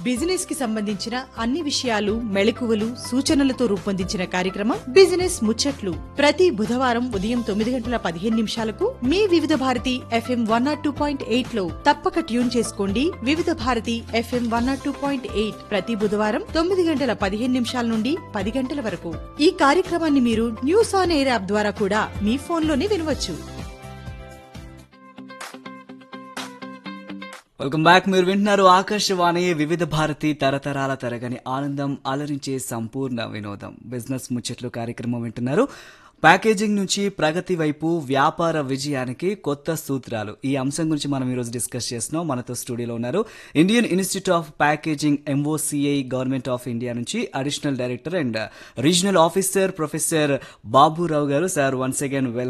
business కి సంబంధించిన అన్ని విషయాలు మెళకువలు సూచనలతో రూపొందించిన కార్యక్రమం బిజినెస్ ముచ్చట్లు ప్రతి బుధవారం ఉదయం తొమ్మిది గంటల పదిహేను నిమిషాలకు మీ Vividh Bharati FM one nought two point eight లో తప్పక ట్యూన్ చేసుకోండి Vividh Bharati FM one nought two point eight ప్రతి బుధవారం తొమ్మిది గంటల పదిహేను నిమిషాల నుండి పది గంటల వరకు ఈ కార్యక్రమాన్ని మీరు న్యూస్ ఆన్ ఎయిర్ యాప్ ద్వారా కూడా మీ ఫోన్లోనే వినవచ్చు వెల్కమ్ బ్యాక్ మీరు వింటున్నారు ఆకాశవాణి వివిధ భారతి తరతరాల తరగని ఆనందం అలరించే సంపూర్ణ వినోదం బిజినెస్ ముచ్చట్లు కార్యక్రమం వింటున్నారు ప్యాకేజింగ్ నుంచి ప్రగతి వైపు వ్యాపార విజయానికి కొత్త సూత్రాలు ఈ అంశం గురించి మనం ఈరోజు డిస్కస్ చేస్తున్నాం మనతో స్టూడియోలో ఉన్నారు Indian institute of packaging MOCI government of India నుంచి additional director and regional officer professor Baburao గారు సార్ వన్స్ అగైన్ వెల్